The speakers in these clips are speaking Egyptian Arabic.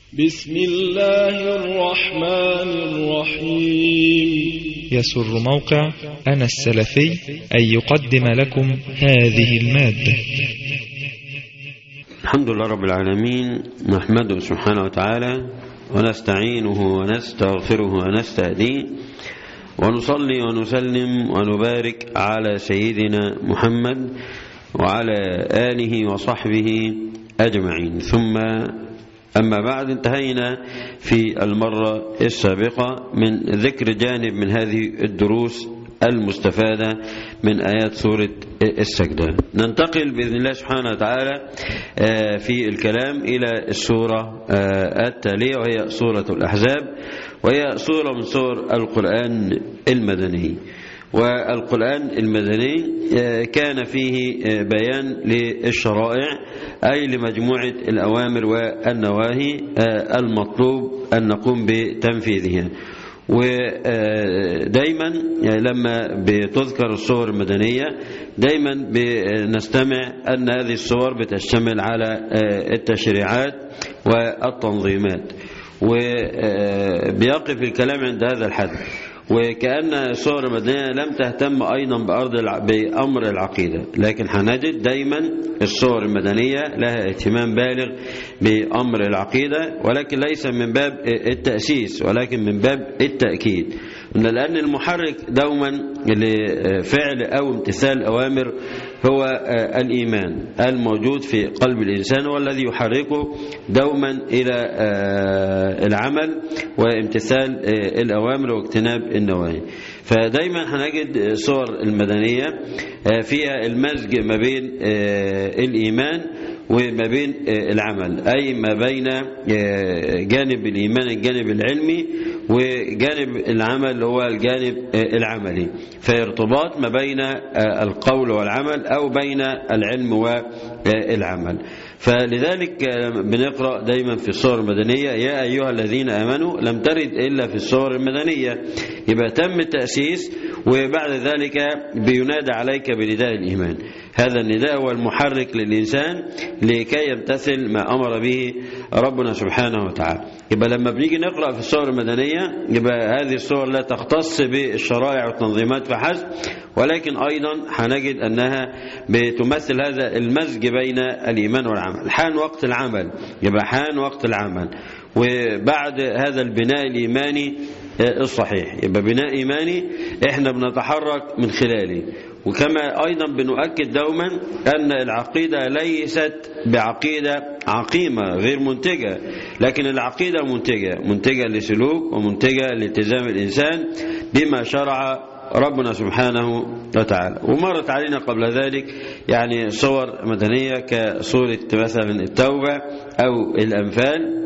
بسم الله الرحمن الرحيم يسر موقع أنا السلفي أن يقدم لكم هذه المادة الحمد لله رب العالمين نحمده سبحانه وتعالى ونستعينه ونستغفره ونستهديه ونصلي ونسلم ونبارك على سيدنا محمد وعلى آله وصحبه أجمعين ثم أما بعد انتهينا في المرة السابقة من ذكر جانب من هذه الدروس المستفادة من آيات سورة السجدة ننتقل بإذن الله سبحانه وتعالى في الكلام إلى السورة التالية وهي سورة الأحزاب وهي سورة من سور القرآن المدني والقرآن المدني كان فيه بيان للشرائع أي لمجموعة الأوامر والنواهي المطلوب أن نقوم بتنفيذها ودايما لما بتذكر الصور المدنية دايما بنستمع أن هذه الصور بتشتمل على التشريعات والتنظيمات وبيقف الكلام عند هذا الحد وكأن الصور المدنية لم تهتم أيضا بأرض بأمر العقيدة لكن هنجد دايما الصور المدنية لها اهتمام بالغ بأمر العقيدة ولكن ليس من باب التأسيس ولكن من باب التأكيد لأن المحرك دوما لفعل أو امتثال الأوامر هو الإيمان الموجود في قلب الإنسان والذي يحركه دوما إلى العمل وامتثال الأوامر واجتناب النواهي فدايما هنجد صور المدنية فيها المزج ما بين الإيمان وما بين العمل أي ما بين جانب الإيمان الجانب العلمي وجانب العمل اللي هو الجانب العملي فارتباط ما بين القول والعمل أو بين العلم والعمل فلذلك بنقرأ دايما في الصور المدنية يا أيها الذين آمنوا لم ترد إلا في الصور المدنية يبقى تم التأسيس وبعد ذلك بينادى عليك بنداء الإيمان هذا النداء هو المحرك للإنسان لكي يمتثل ما أمر به ربنا سبحانه وتعالى يبقى لما بنيجي نقرأ في الصور المدنية يبقى هذه الصور لا تختص بالشرائع والتنظيمات فحسب ولكن أيضا هنجد أنها بتمثل هذا المزج بين الإيمان والعمل حان وقت العمل يبقى حان وقت العمل وبعد هذا البناء الإيماني الصحيح يبقى بناء إيماني احنا بنتحرك من خلاله وكما أيضا بنؤكد دوما أن العقيدة ليست بعقيدة عقيمة غير منتجة لكن العقيدة منتجة منتجة لسلوك ومنتجة لالتزام الإنسان بما شرع ربنا سبحانه وتعالى ومرت علينا قبل ذلك يعني صور مدنية كصورة مثلا التوبة أو الأنفال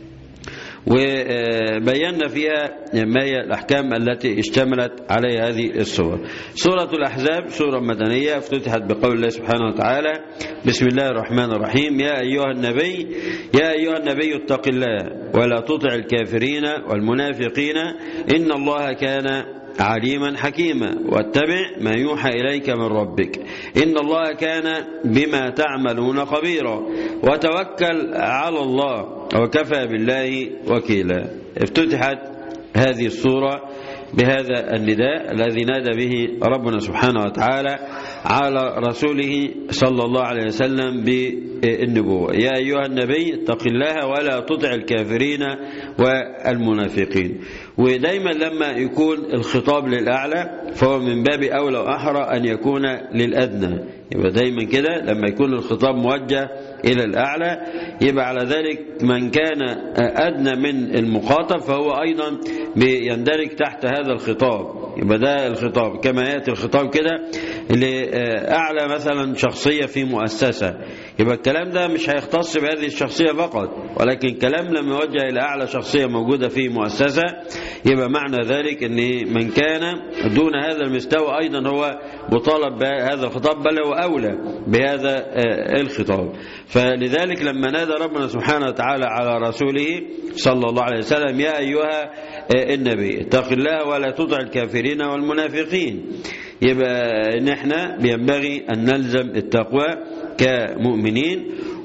وبينا فيها ما هي الأحكام التي اشتملت عليها هذه الصور سورة الأحزاب سورة مدنية افتتحت بقول الله سبحانه وتعالى بسم الله الرحمن الرحيم يا أيها النبي يا أيها النبي اتق الله ولا تطع الكافرين والمنافقين إن الله كان عليما حكيما واتبع ما يوحى إليك من ربك إن الله كان بما تعملون خبيرا وتوكل على الله وكفى بالله وكيلا افتتحت هذه الصورة بهذا النداء الذي نادى به ربنا سبحانه وتعالى على رسوله صلى الله عليه وسلم بالنبوة يا أيها النبي اتق الله ولا تطع الكافرين والمنافقين ودايما لما يكون الخطاب للأعلى فهو من باب أولى وأحرى أن يكون للأدنى يبقى دايما كده لما يكون الخطاب موجه إلى الأعلى يبقى على ذلك من كان أدنى من المخاطب فهو أيضا بيندرج تحت هذا الخطاب يبقى ده الخطاب كما يأتي الخطاب كده لأعلى مثلا شخصية في مؤسسة يبقى الكلام ده مش هيختص بهذه الشخصية فقط ولكن كلام لما يوجه إلى أعلى شخصية موجودة في مؤسسة يبقى معنى ذلك أن من كان دون هذا المستوى أيضا هو مطالب بهذا الخطاب بل هو أولى بهذا الخطاب فلذلك لما نادى ربنا سبحانه وتعالى على رسوله صلى الله عليه وسلم يا أيها النبي اتق الله ولا تطع الكافرين والمنافقين يبقى نحن بينبغي أن نلزم التقوى كمؤمنين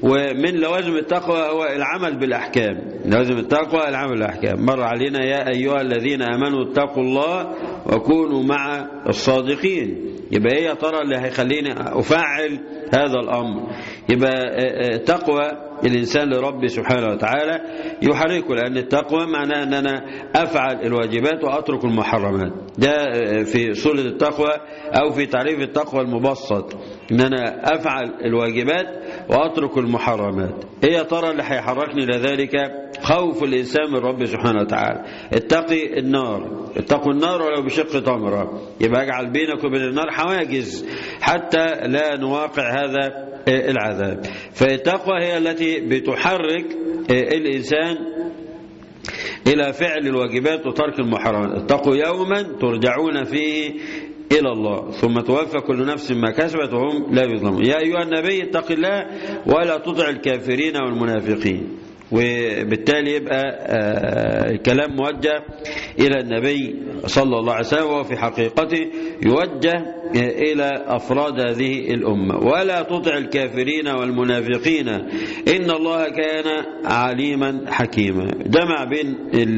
ومن لوازم التقوى هو العمل بالأحكام لوازم التقوى العمل بالأحكام مر علينا يا أيها الذين آمنوا اتقوا الله وكونوا مع الصادقين يبقى ايه يا ترى اللي هيخليني أفعل هذا الأمر يبقى تقوى الإنسان لرب سبحانه وتعالى يحركه لأن التقوى معناه أن أنا أفعل الواجبات وأترك المحرمات ده في سورة التقوى أو في تعريف التقوى المبسط أن أنا أفعل الواجبات وأترك المحرمات إيه يا ترى اللي هيحركني لذلك خوف الإنسان من رب سبحانه وتعالى اتقي النار اتقوا النار ولو بشق تمرة يبقى اجعل بينك وبين النار حواجز حتى لا نواقع هذا العذاب فالتقوى هي التي بتحرك الإنسان إلى فعل الواجبات وترك المحرمات اتقوا يوما ترجعون فيه إلى الله ثم توفى كل نفس ما كسبت وهم لا يظلمون يا أيها النبي اتق الله ولا تطع الكافرين والمنافقين وبالتالي يبقى الكلام موجه إلى النبي صلى الله عليه وسلم وفي حقيقته يوجه إلى أفراد هذه الأمة ولا تطع الكافرين والمنافقين إن الله كان عليما حكيما جمع بين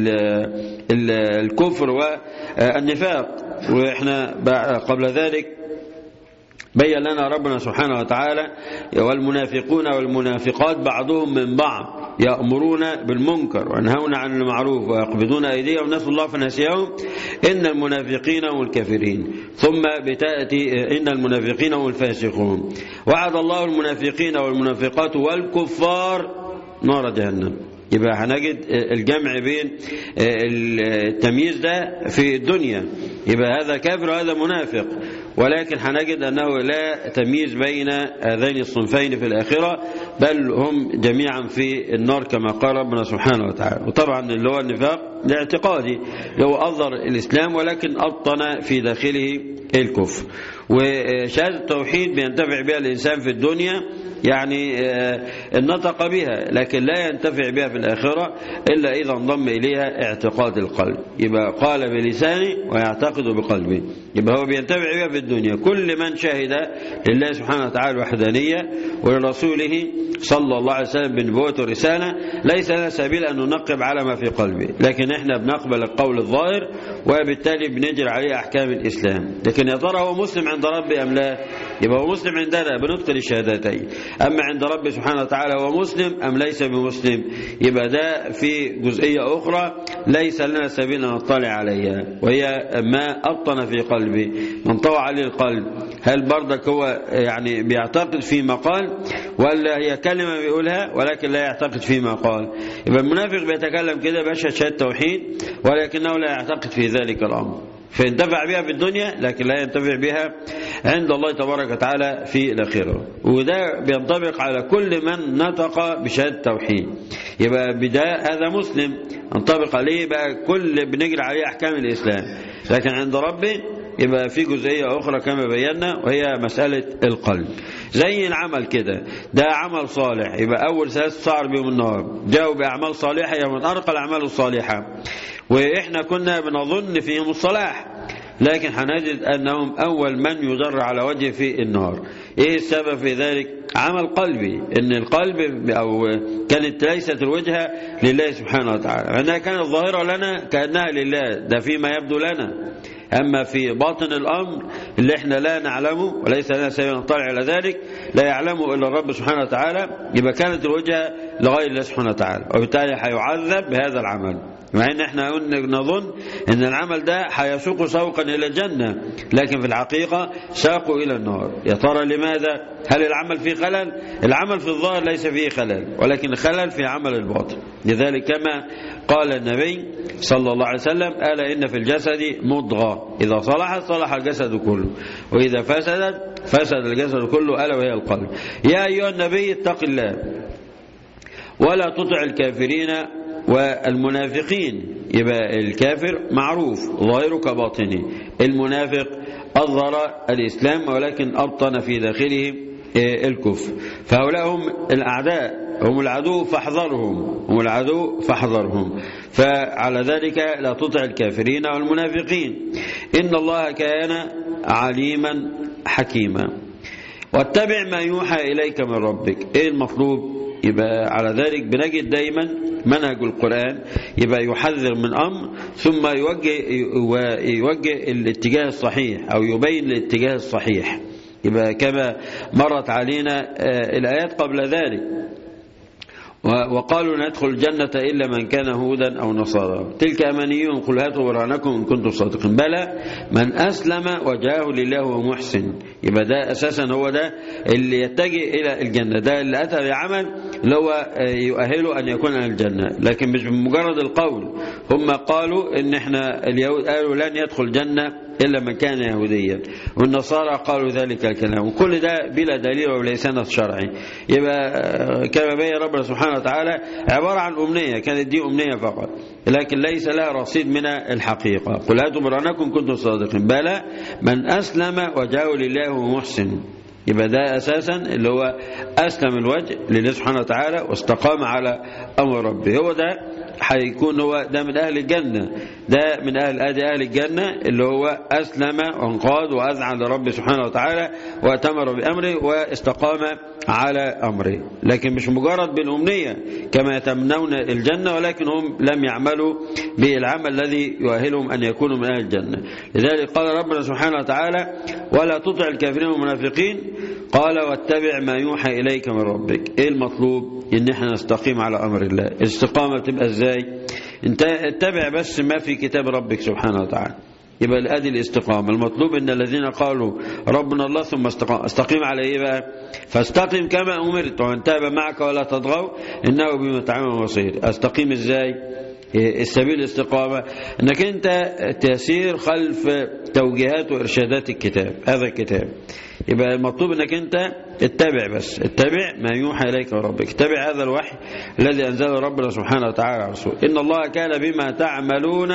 الكفر والنفاق وإحنا قبل ذلك بين لنا ربنا سبحانه وتعالى والمنافقون والمنافقات بعضهم من بعض يأمرون بالمنكر وينهون عن المعروف ويقبضون أيديهم نسوا الله فنسيهم إن المنافقين هم الكافرين ثم بتأتي إن المنافقين هم الفاسقون وعد الله المنافقين والمنافقات والكفار نار جهنم يبقى هنجد الجمع بين التمييز ده في الدنيا يبقى هذا كافر وهذا منافق ولكن هنجد أنه لا تمييز بين هذين الصنفين في الآخرة بل هم جميعا في النار كما قال ربنا سبحانه وتعالى وطبعا اللي هو النفاق الاعتقادي اللي هو أظهر الإسلام ولكن أبطن في داخله الكفر وشهادة التوحيد بينتفع بها الإنسان في الدنيا يعني النطق بها لكن لا ينتفع بها في الآخرة إلا إذا انضم إليها اعتقاد القلب يبقى قال بلسانه ويعتقد بقلبه يبقى هو بينتفع بها في الدنيا كل من شهد لله سبحانه وتعالى الوحدانية ولرسوله صلى الله عليه وسلم بنبوة الرسالة ليس لنا سبيل أن ننقب على ما في قلبه لكن احنا بنقبل القول الظاهر وبالتالي بنجري عليه أحكام الإسلام لكن يا ترى هو مسلم عند ربي أم لا يبقى هو مسلم عندنا بنطق الشهادتين أما عند ربي سبحانه وتعالى هو مسلم أم ليس بمسلم يبقى ده في جزئية أخرى ليس لنا سبيل أن نطلع عليها وهي ما أبطن في قلبي من طوى عليه القلب هل بردك هو يعني بيعتقد فيما قال ولا هي كلمة بيقولها ولكن لا يعتقد فيما قال يبقى المنافق بيتكلم كده باشا شهادة توحيد ولكنه لا يعتقد في ذلك الأمر فينتفع بها في الدنيا لكن لا ينتفع بها عند الله تبارك وتعالى في الآخرة وده بينطبق على كل من نطق بشهادة التوحيد يبقى بداية هذا مسلم انطبق عليه بقى كل بنجري عليه أحكام الإسلام لكن عند ربي يبقى في جزئية أخرى كما بينا وهي مسألة القلب زي العمل كده ده عمل صالح يبقى أول ثلاث صعر بهم النار جاءوا بأعمال صالحة هي من أرقى الأعمال الصالحة وإحنا كنا بنظن فيهم الصلاح لكن هنجد أنهم أول من يجر على وجه في النار إيه السبب في ذلك عمل قلبي إن القلب أو كانت ليست الوجهة لله سبحانه وتعالى أنها كانت ظاهرة لنا كأنها لله ده فيما يبدو لنا أما في باطن الأمر اللي احنا لا نعلمه وليس لنا سبيل نطلع إلى ذلك لا يعلمه إلا الرب سبحانه وتعالى يبقى كانت الوجهة لغير الله سبحانه وتعالى وبالتالي هيعذب بهذا العمل مع ان احنا نظن ان العمل ده هيسوق سوقا الى الجنة لكن في الحقيقة ساقوا الى النار يا ترى لماذا هل العمل فيه خلل العمل في الظاهر ليس فيه خلل ولكن الخلل في عمل الباطن لذلك كما قال النبي صلى الله عليه وسلم ألا إن في الجسد مضغة إذا صلحت صلح الجسد كله وإذا فسدت فسد الجسد كله ألا وهي القلب يا أيها النبي اتق الله ولا تطع الكافرين والمنافقين يبقى الكافر معروف ظاهره كباطنه المنافق أظهر الإسلام ولكن أبطن في داخله الكفر فهؤلاء هم الأعداء هم العدو فاحذرهم هم العدو فاحذرهم فعلى ذلك لا تطع الكافرين والمنافقين إن الله كان عليما حكيما واتبع ما يوحى إليك من ربك إيه المطلوب يبقى على ذلك بنجد دايما منهج القرآن يبقى يحذر من أمر ثم يوجه ويوجه الاتجاه الصحيح أو يبين الاتجاه الصحيح يبقى كما مرت علينا الآيات قبل ذلك وقالوا ندخل الجنة إلا من كان هودا أو نصارى تلك أمانيهم قل هاتوا برهانكم إن كنتم صادقين بلى من أسلم وجهه لله ومحسن يبقى ده أساسا هو ده اللي يتجه إلى الجنة ده اللي أتى بعمل اللي هو يؤهله أن يكون أهل الجنة لكن مش بمجرد القول هم قالوا إن إحنا اليهود قالوا لن يدخل الجنة إلا من كان يهوديا والنصارى قالوا ذلك الكلام وكل ده بلا دليل ولا سند شرعي يبقى كما بين ربنا سبحانه وتعالى عبارة عن أمنية كانت دي أمنية فقط لكن ليس لها رصيد من الحقيقة قل هاتوا برهانكم كنتم صادقين بلى من أسلم وجهه لله ومحسن يبقى ده أساسا اللي هو أسلم الوجه لله سبحانه وتعالى واستقام على أمر ربه هو ده هيكون هو ده من أهل الجنة ده من أهل أهل, أهل الجنة اللي هو أسلم وانقاد وأذعن لرب سبحانه وتعالى وأتمر بأمره واستقام على أمره لكن مش مجرد بالأمنية كما يتمنون الجنة ولكن هم لم يعملوا بالعمل الذي يؤهلهم أن يكونوا من أهل الجنة لذلك قال ربنا سبحانه وتعالى ولا تطع الكافرين والمنافقين قال واتبع ما يوحى إليك من ربك إيه المطلوب إن احنا نستقيم على أمر الله الاستقامة تبقى إزاي انت اتبع بس ما في كتاب ربك سبحانه وتعالى يبقى الادي الاستقامه المطلوب ان الذين قالوا ربنا الله ثم استقام استقيم على ايه بقى فاستقم كما امرت ومن تاب معك ولا تطغوا انه بما تعمل بصير استقيم ازاي السبيل الاستقامة انك انت تسير خلف توجيهات وارشادات الكتاب هذا الكتاب يبقى المطلوب انك انت اتبع بس اتبع ما يوحى اليك من ربك اتبع هذا الوحي الذي انزله ربنا سبحانه وتعالى على رسوله ان الله كان بما تعملون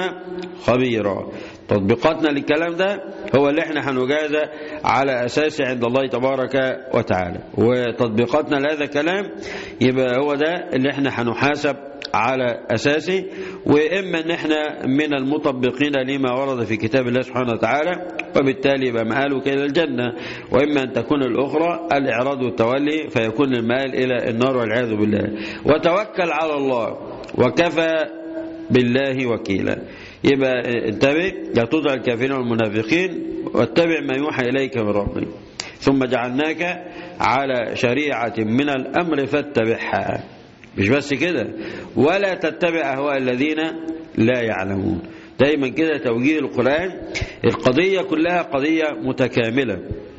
خبيرا تطبيقاتنا للكلام ده هو اللي احنا هنجازى على اساسه عند الله تبارك وتعالى وتطبيقاتنا لهذا الكلام يبقى هو ده اللي احنا هنحاسب على أساسه وإما أن احنا من المطبقين لما ورد في كتاب الله سبحانه وتعالى وبالتالي يبقى مآلك إلى الجنة وإما أن تكون الأخرى الإعراض والتولي فيكون المآل إلى النار والعياذ بالله وتوكل على الله وكفى بالله وكيلا يبقى انتبه لا تطع الكافرين والمنافقين واتبع ما يوحى إليك من ربك ثم جعلناك على شريعة من الأمر فاتبعها مش بس كده ولا تتبع أهواء الذين لا يعلمون دايما كده توجيه القرآن القضية كلها قضية متكاملة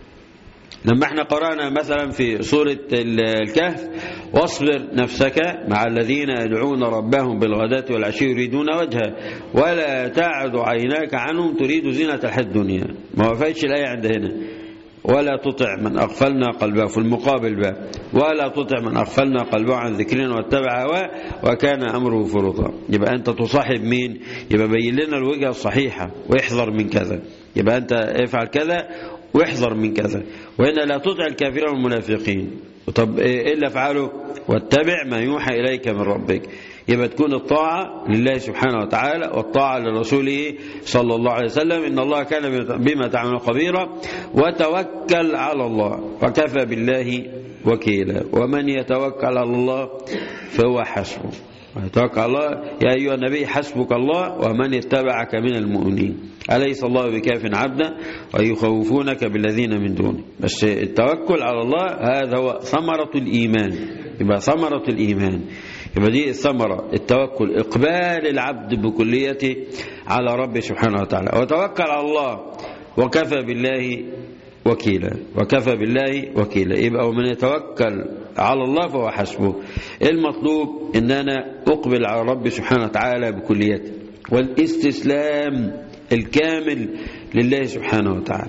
لما احنا قرأنا مثلا في سورة الكهف واصبر نفسك مع الذين يدعون ربهم بالغداة والعشي يريدون وجهه ولا تعد عيناك عنهم تريد زينة الحياة الدنيا ما وفيتش الآية عند هنا ولا تطع من أغفلنا قلبه في المقابل بقى ولا تطع من أغفلنا قلبه عن ذكرنا واتبع هواه وكان أمره فرطا يبقى أنت تصاحب مين يبقى بين لنا الوجهة الصحيحة واحذر من كذا يبقى أنت افعل كذا واحذر من كذا وهنا لا تطع الكافرين والمنافقين طب إيه اللي افعله واتبع ما يوحى إليك من ربك يبقى تكون الطاعة لله سبحانه وتعالى والطاعة لرسوله صلى الله عليه وسلم إن الله كان بما تعمل خبيرا وتوكل على الله وكفى بالله وكيلا ومن يتوكل على الله فهو حسبه يتوكل على الله يا أيها النبي حسبك الله ومن اتبعك من المؤمنين أليس الله بكاف عبدا ويخوفونك بالذين من دونه بس التوكل على الله هذا هو ثمرة الإيمان يبقى ثمرة الإيمان يبقى دي الثمرة التوكل إقبال العبد بكليته على ربه سبحانه وتعالى وتوكل على الله وكفى بالله وكيلا وكفى بالله وكيلا يبقى ومن يتوكل على الله فهو حسبه المطلوب ان انا اقبل على ربي سبحانه وتعالى بكليته والاستسلام الكامل لله سبحانه وتعالى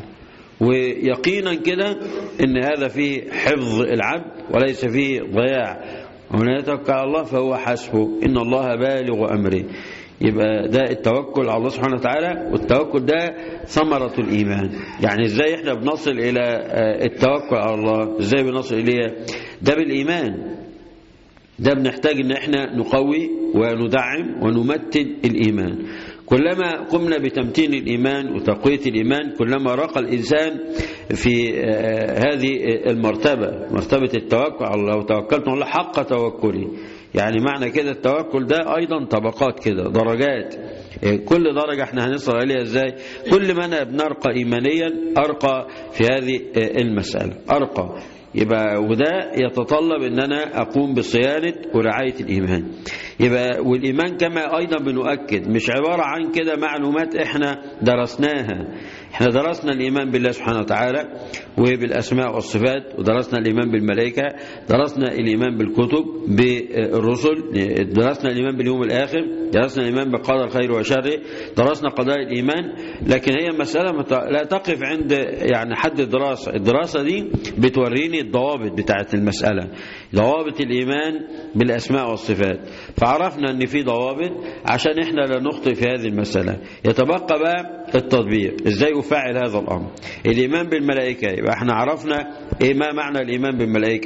ويقينا كده ان هذا فيه حفظ العبد وليس فيه ضياع ومن يتوكل على الله فهو حسبه ان الله بالغ امره يبقى ده التوكل على الله سبحانه وتعالى والتوكل ده ثمرة الإيمان يعني ازاي احنا بنصل إلى التوكل على الله ازاي بنصل إليه ده بالإيمان ده بنحتاج ان احنا نقوي وندعم ونمتن الإيمان كلما قمنا بتمتين الإيمان وتقوية الإيمان كلما رقى الإنسان في هذه المرتبة مرتبة التوكل على الله وتوكلت على الله حق توكلي يعني معنى كده التوكل ده أيضا طبقات كده درجات كل درجة احنا هنصل عليها ازاي كل ما انا بنرقى ايمانيا ارقى في هذه المسألة ارقى يبقى وده يتطلب ان انا اقوم بصيانة ورعاية الايمان يبقى والايمان كما ايضا بنؤكد مش عبارة عن كده معلومات احنا درسناها احنا درسنا الايمان بالله سبحانه وتعالى وبالاسماء والصفات ودرسنا الايمان بالملائكة درسنا الايمان بالكتب بالرسل درسنا الايمان باليوم الاخر درسنا الايمان بقدر خير وشر درسنا قضايا الايمان لكن هي مسألة لا تقف عند يعني حد الدراسة الدراسة دي بتوريني الضوابط بتاعة المسألة ضوابط الإيمان بالأسماء والصفات فعرفنا أن في ضوابط عشان إحنا لا نخطئ في هذه المسألة يتبقى بقى التطبيق إزاي أفعل هذا الأمر الإيمان بالملائكة يبقى إحنا عرفنا إيه ما معنى الإيمان بالملائكة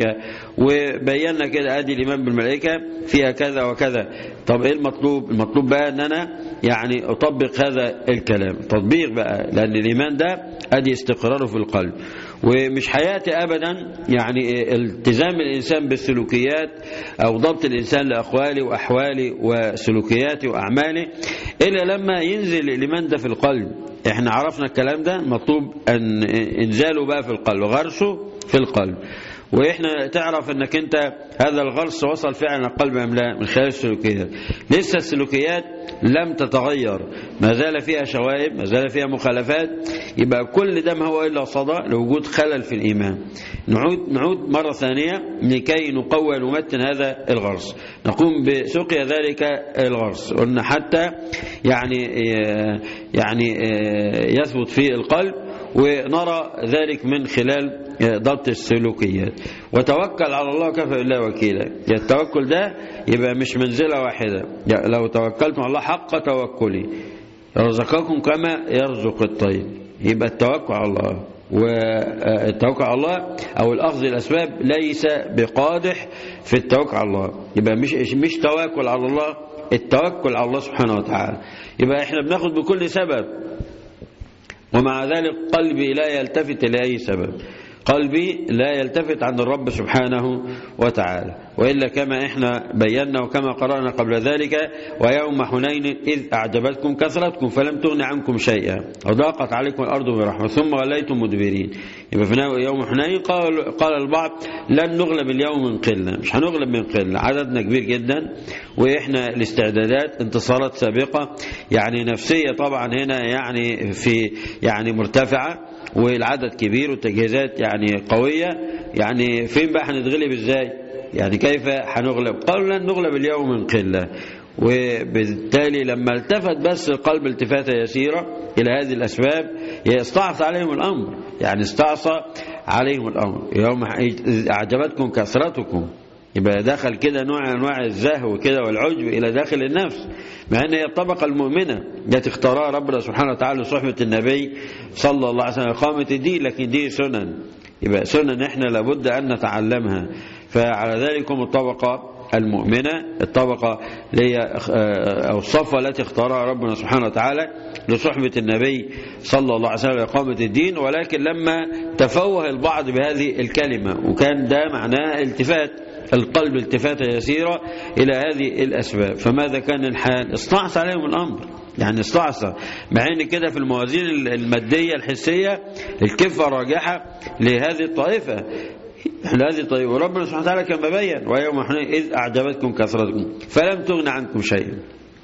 وبينا كده أدي الإيمان بالملائكة فيها كذا وكذا طب إيه المطلوب المطلوب بقى أن أنا يعني أطبق هذا الكلام تطبيق بقى لأن الإيمان ده أدي استقراره في القلب ومش حياتي أبدا يعني التزام الإنسان بالسلوكيات أو ضبط الإنسان لأقواله وأحواله وسلوكياته وأعماله إلا لما ينزل الإيمان ده في القلب احنا عرفنا الكلام ده مطلوب أن انزاله بقى في القلب غرسه في القلب واحنا تعرف انك انت هذا الغرس وصل فعلا القلب ام لا من خلال السلوكيات لسه السلوكيات لم تتغير ما زال فيها شوائب ما زال فيها مخالفات يبقى كل ده ما هو الا صدى لوجود خلل في الايمان نعود نعود مره ثانيه لكي نقوى نمتن هذا الغرس نقوم بسقيا ذلك الغرس قلنا حتى يعني يعني يثبت في القلب ونرى ذلك من خلال ضبط السلوكيات وتوكل على الله كفى بالله وكيلا التوكل ده يبقى مش منزلة واحدة لو توكلتم على الله حق توكلي رزقكم كما يرزق الطير يبقى التوكل على الله والتوكل على الله او الاخذ الاسباب ليس بقادح في التوكل على الله يبقى مش مش توكل على الله التوكل على الله سبحانه وتعالى يبقى احنا بناخد بكل سبب ومع ذلك قلبي لا يلتفت لأي سبب قلبي لا يلتفت عن الرب سبحانه وتعالى وإلا كما إحنا بينا وكما قرأنا قبل ذلك ويوم حنين إذ أعجبتكم كثرتكم فلم تغن عنكم شيئا وضاقت عليكم الأرض برحمة ثم وليتم مدبرين يبقى في يوم حنين قال, قال البعض لن نغلب اليوم من قلة مش هنغلب من قلة عددنا كبير جدا وإحنا الاستعدادات انتصارات سابقة يعني نفسية طبعا هنا يعني في يعني مرتفعة والعدد كبير والتجهيزات يعني قوية يعني فين بقى هنتغلب ازاي يعني كيف هنغلب قالوا لن نغلب اليوم من قلة وبالتالي لما التفت بس القلب التفاتة يسيرة إلى هذه الأسباب استعصى عليهم الأمر يعني استعصى عليهم الأمر يوم أعجبتكم كثرتكم يبقى دخل كده نوع انواع الزهو كده والعجب الى داخل النفس مع ان هي الطبقه المؤمنه التي اختارها ربنا سبحانه وتعالى لصحبه النبي صلى الله عليه وسلم اقامه الدين لكن دي سنن يبقى سنن احنا لابد ان نتعلمها فعلى ذلك هم الطبقه المؤمنة الطبقة اللي أو الصفة التي اختارها ربنا سبحانه وتعالى لصحبة النبي صلى الله عليه وسلم إقامة الدين ولكن لما تفوه البعض بهذه الكلمة وكان ده معناه التفات القلب التفاتة يسيرة إلى هذه الأسباب فماذا كان الحال استعصى عليهم الأمر يعني استعصى مع ان كده في الموازين المادية الحسية الكفة راجحة لهذه الطائفة لهذه الطائفة وربنا سبحانه وتعالى كما بين ويوم حنين إذ أعجبتكم كثرتكم فلم تغن عنكم شيئا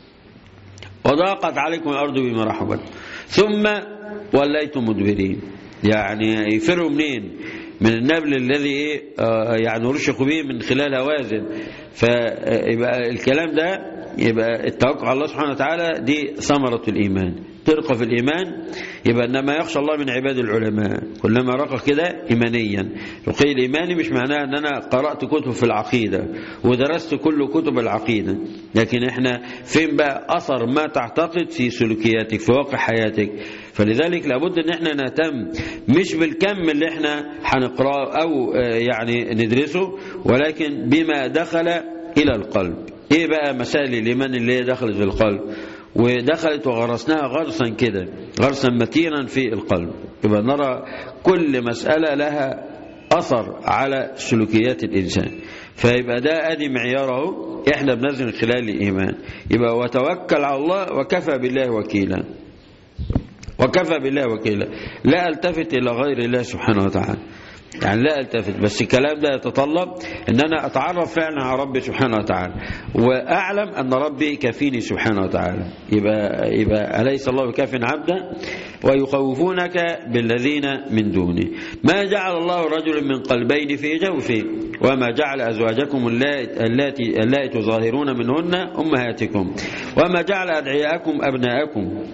وضاقت عليكم الأرض بما رحبت ثم وليتم مدبرين يعني يفروا منين من النبل الذي ايه يعني رشق به من خلال هوازن فيبقى الكلام ده يبقى التوكل على الله سبحانه وتعالى دي ثمرة الإيمان ترقى في الإيمان يبقى إنما يخشى الله من عباد العلماء كلما رقى كده إيمانيا رقي الإيماني مش معناه أن أنا قرأت كتب في العقيدة ودرست كل كتب العقيدة لكن إحنا فين بقى أثر ما تعتقد في سلوكياتك في واقع حياتك فلذلك لابد ان احنا نهتم مش بالكم اللي احنا هنقراه او يعني ندرسه ولكن بما دخل الى القلب ايه بقى مسائل الايمان اللي هي دخلت في القلب ودخلت وغرسناها غرسا كده غرسا متينا في القلب يبقى نرى كل مسألة لها أثر على سلوكيات الإنسان فيبقى ده أدي معياره إحنا بنزل خلال الإيمان يبقى وتوكل على الله وكفى بالله وكيلا وكفى بالله وكيلا لا التفت إلى غير الله سبحانه وتعالى يعني لا التفت بس الكلام ده يتطلب ان انا اتعرف فعلا على ربي سبحانه وتعالى واعلم ان ربي كفيني سبحانه وتعالى يبقى يبقى اليس الله بكاف عبدا ويخوفونك بالذين من دونه ما جعل الله رجل من قلبين في جوفه وما جعل ازواجكم اللاتي اللاتي تظاهرون منهن امهاتكم وما جعل ادعياءكم ابناءكم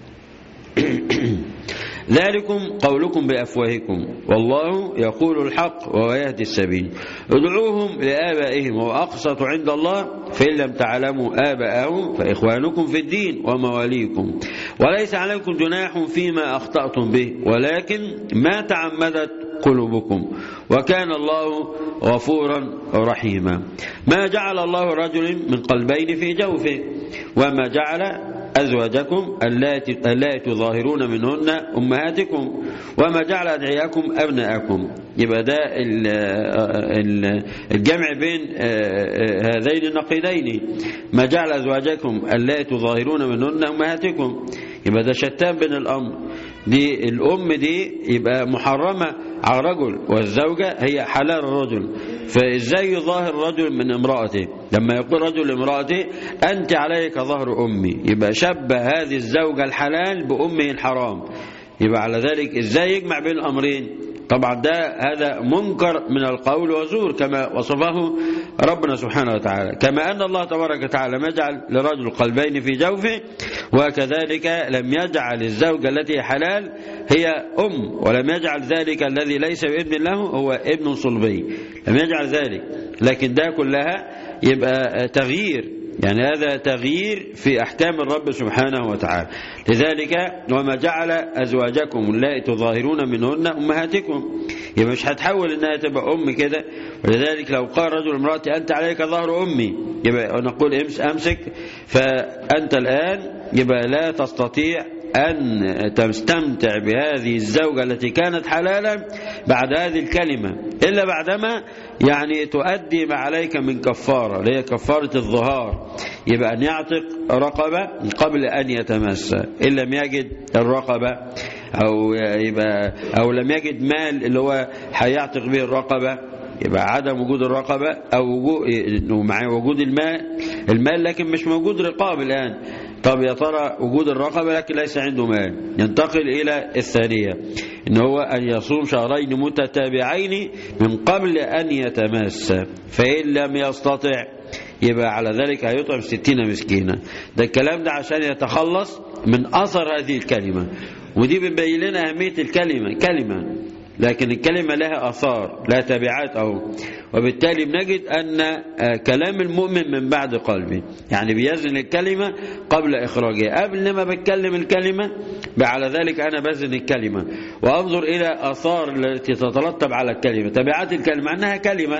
ذلكم قولكم بأفواهكم والله يقول الحق وهو يهدي السبيل ادعوهم لآبائهم وأقسط عند الله فإن لم تعلموا آباءهم فإخوانكم في الدين ومواليكم وليس عليكم جناح فيما أخطأتم به ولكن ما تعمدت قلوبكم وكان الله غفورا رحيما ما جعل الله رجل من قلبين في جوفه وما جعل أزواجكم اللاتي تظاهرون منهن أمهاتكم وما جعل أدعياكم أبناءكم يبقى ده الجمع بين هذين النقيضين ما جعل أزواجكم اللاتي تظاهرون منهن أمهاتكم يبقى ده شتان بين الأمر دي الأم دي يبقى محرمة على الرجل والزوجة هي حلال الرجل فإزاي يظاهر رجل من امرأته لما يقول رجل لامرأته أنت عليك ظهر أمي يبقى شبه هذه الزوجة الحلال بأمه الحرام يبقى على ذلك إزاي يجمع بين الأمرين طبعا ده هذا منكر من القول وزور كما وصفه ربنا سبحانه وتعالى كما أن الله تبارك وتعالى لم يجعل لرجل قلبين في جوفه وكذلك لم يجعل الزوجة التي حلال هي أم ولم يجعل ذلك الذي ليس بابن له هو ابن صلبي لم يجعل ذلك لكن ده كلها يبقى تغيير يعني هذا تغيير في أحكام الرب سبحانه وتعالى لذلك وما جعل أزواجكم اللائي تظاهرون منهن أمهاتكم يبقى مش هتحول إنها تبقى أم كده ولذلك لو قال رجل امرأتي أنت عليك ظهر أمي يبقى نقول أمسك فأنت الآن يبقى لا تستطيع أن تستمتع بهذه الزوجة التي كانت حلالا بعد هذه الكلمة إلا بعدما يعني تؤدي ما عليك من كفارة اللي هي كفارة الظهار يبقى أن يعتق رقبة قبل أن يتمسى إن لم يجد الرقبة أو يبقى أو لم يجد مال اللي هو هيعتق به الرقبة يبقى عدم وجود الرقبة أو وجود مع وجود المال المال لكن مش موجود رقاب الآن طب يا ترى وجود الرقبة لكن ليس عنده مال ينتقل إلى الثانية إن هو أن يصوم شهرين متتابعين من قبل أن يتماسى فإن لم يستطع يبقى على ذلك هيطعم ستين مسكينا ده الكلام ده عشان يتخلص من أثر هذه الكلمة ودي بتبين لنا أهمية الكلمة كلمة لكن الكلمة لها أثار لها تبعات أهو وبالتالي بنجد أن كلام المؤمن من بعد قلبه يعني بيزن الكلمة قبل إخراجها قبل ما بتكلم الكلمة على ذلك أنا بزن الكلمة وأنظر إلى أثار التي تترتب على الكلمة تبعات الكلمة أنها كلمة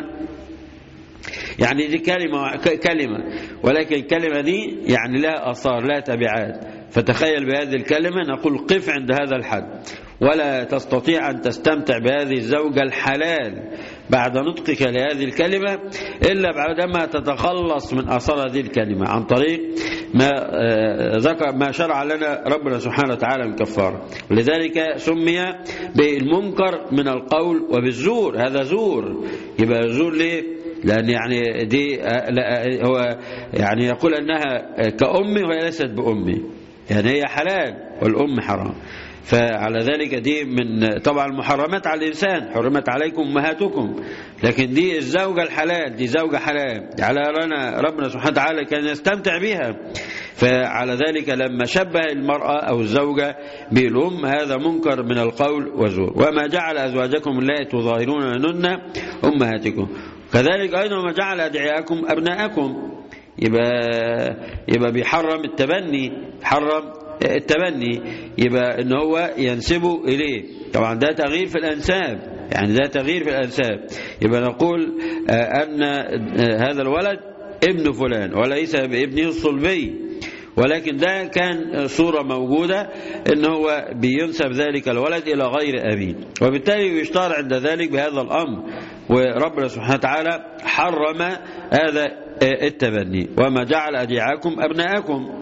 يعني دي كلمة كلمة ولكن الكلمة دي يعني لا أثار لا تبعات فتخيل بهذه الكلمة نقول قف عند هذا الحد ولا تستطيع أن تستمتع بهذه الزوجة الحلال بعد نطقك لهذه الكلمة إلا بعدما تتخلص من أثار هذه الكلمة عن طريق ما ذكر ما شرع لنا ربنا سبحانه وتعالى من كفارة لذلك سمي بالمنكر من القول وبالزور هذا زور يبقى زور ليه لأن يعني دي هو يعني يقول أنها كأمي وهي ليست بأمي يعني هي حلال والأم حرام فعلى ذلك دي من طبعا المحرمات على الإنسان حرمت عليكم أمهاتكم لكن دي الزوجة الحلال دي زوجة حلال على لنا ربنا سبحانه وتعالى كان يستمتع بها فعلى ذلك لما شبه المرأة أو الزوجة بالأم هذا منكر من القول والزور وما جعل أزواجكم اللاتي تظاهرون منهن أمهاتكم كذلك أيضا ما جعل أدعياءكم أبناءكم يبقى يبقى بيحرم التبني حرم التبني يبقى ان هو ينسبه اليه طبعا ده تغيير في الانساب يعني ده تغيير في الانساب يبقى نقول ان هذا الولد ابن فلان وليس بابنه الصلبي ولكن ده كان صورة موجودة ان هو بينسب ذلك الولد الى غير ابيه وبالتالي يشتهر عند ذلك بهذا الامر وربنا سبحانه وتعالى حرم هذا التبني وما جعل ادعاكم ابناءكم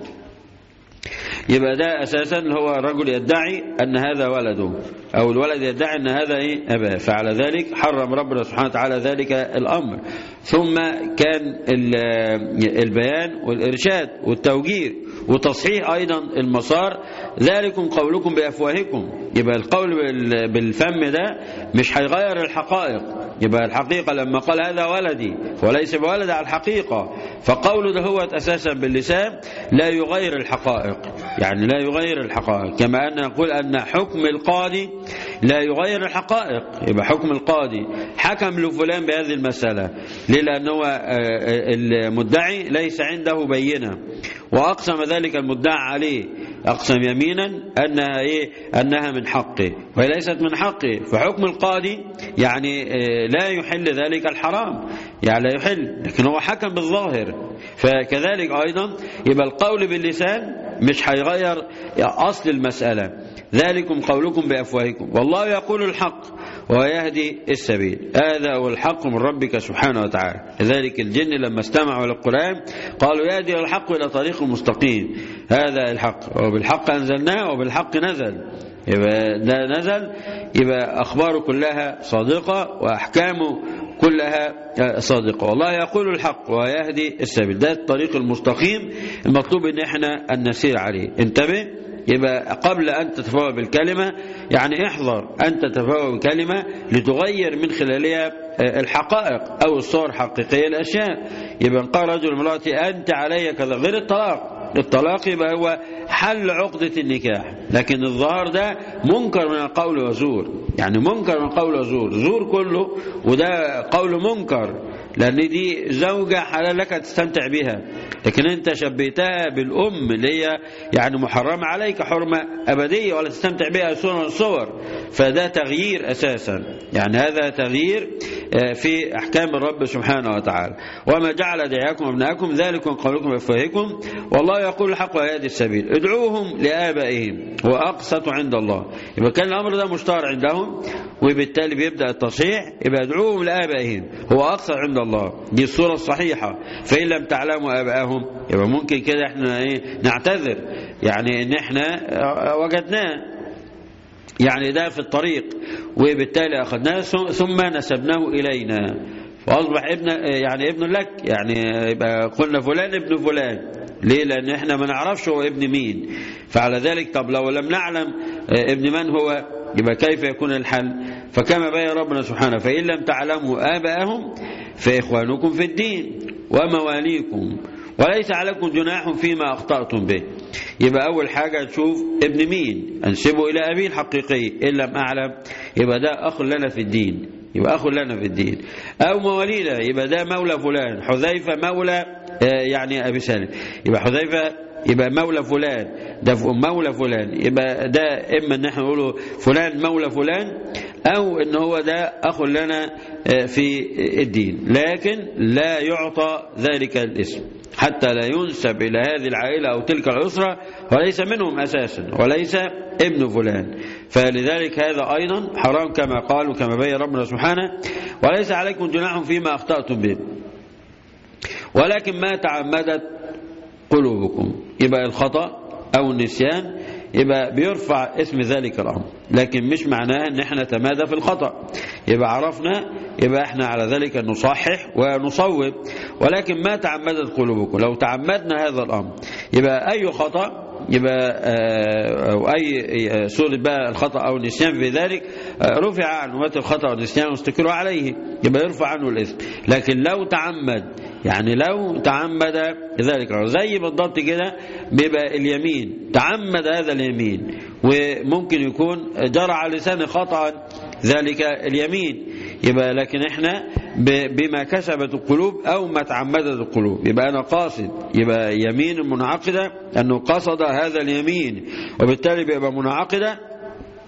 يبقى ده اساسا هو الرجل يدعي ان هذا ولده او الولد يدعي ان هذا ايه اباه فعلى ذلك حرم ربنا سبحانه وتعالى ذلك الامر ثم كان البيان والارشاد والتوجيه وتصحيح ايضا المسار ذلكم قولكم بافواهكم يبقى القول بالفم ده مش هيغير الحقائق يبقى الحقيقة لما قال هذا ولدي وليس بولد على الحقيقة فقوله ده هو أساسا باللسان لا يغير الحقائق يعني لا يغير الحقائق كما أن نقول أن حكم القاضي لا يغير الحقائق يبقى حكم القاضي حكم لفلان بهذه المسألة ليه لأنه المدعي ليس عنده بينة وأقسم ذلك المدعى عليه أقسم يمينا أنها, إيه؟ أنها من حقه وهي ليست من حقه فحكم القاضي يعني لا يحل ذلك الحرام يعني لا يحل لكن هو حكم بالظاهر فكذلك أيضا يبقى القول باللسان مش هيغير أصل المسألة ذلكم قولكم بأفواهكم والله يقول الحق ويهدي السبيل هذا هو الحق من ربك سبحانه وتعالى لذلك الجن لما استمعوا للقرآن قالوا يهدي الحق إلى طريق مستقيم هذا الحق وبالحق أنزلناه وبالحق نزل يبقى ده نزل يبقى أخباره كلها صادقة وأحكامه كلها صادقة والله يقول الحق ويهدي السبيل ده الطريق المستقيم المطلوب ان احنا ان نسير عليه انتبه يبقى قبل أن تتفوه بالكلمة يعني احذر أن تتفوه بكلمة لتغير من خلالها الحقائق أو الصور الحقيقية الأشياء يبقى قال رجل مراتي أنت علي كذا غير الطلاق الطلاق يبقى هو حل عقدة النكاح لكن الظهر ده منكر من القول وزور يعني منكر من القول وزور زور كله وده قول منكر لأن دي زوجة حلال لك تستمتع بها لكن أنت شبيتها بالأم اللي هي يعني محرمة عليك حرمة أبدية ولا تستمتع بها صور صور فده تغيير أساسا يعني هذا تغيير في أحكام الرب سبحانه وتعالى وما جعل دعاكم ابنائكم ذلكم قولكم بأفواهكم والله يقول الحق ويهدي السبيل ادعوهم لآبائهم وأقسط عند الله يبقى كان الأمر ده مشتهر عندهم وبالتالي بيبدأ التصحيح يبقى ادعوهم لآبائهم هو أقسط عند الله دي الصورة الصحيحة فإن لم تعلموا آبائهم يبقى ممكن كده احنا ايه نعتذر يعني ان احنا وجدناه يعني ده في الطريق وبالتالي أخذناه ثم نسبناه إلينا فأصبح ابن يعني ابن لك يعني يبقى قلنا فلان ابن فلان ليه لأن احنا ما نعرفش هو ابن مين فعلى ذلك طب لو لم نعلم ابن من هو يبقى كيف يكون الحل فكما بين ربنا سبحانه فإن لم تعلموا آباءهم فإخوانكم في الدين ومواليكم وليس عليكم جناح فيما أخطأتم به يبقى أول حاجة تشوف ابن مين أنسبه إلى أبيه الحقيقي إن لم أعلم يبقى ده أخ لنا في الدين يبقى أخ لنا في الدين أو موالينا يبقى ده مولى فلان حذيفة مولى يعني أبي سالم يبقى حذيفة يبقى مولى فلان ده مولى فلان يبقى ده إما أن احنا نقوله فلان مولى فلان أو أن هو ده أخ لنا في الدين لكن لا يعطى ذلك الاسم حتى لا ينسب إلى هذه العائلة أو تلك الأسرة وليس منهم أساسا وليس ابن فلان فلذلك هذا أيضا حرام كما قال وكما بين ربنا سبحانه وليس عليكم جناح فيما أخطأتم به ولكن ما تعمدت قلوبكم يبقى الخطأ أو النسيان يبقى بيرفع اسم ذلك الأمر لكن مش معناه ان احنا تمادى في الخطأ يبقى عرفنا يبقى احنا على ذلك نصحح ونصوب ولكن ما تعمدت قلوبكم لو تعمدنا هذا الأمر يبقى أي خطأ يبقى أو أي سورة بقى الخطأ أو النسيان في ذلك رفع عنه مات الخطأ والنسيان واستكروا عليه يبقى يرفع عنه الإثم لكن لو تعمد يعني لو تعمد ذلك زي بالضبط كده بيبقى اليمين تعمد هذا اليمين وممكن يكون جرى على لسانه خطأ ذلك اليمين يبقى لكن احنا بما كسبت القلوب او ما تعمدت القلوب يبقى انا قاصد يبقى يمين منعقدة انه قصد هذا اليمين وبالتالي بيبقى منعقدة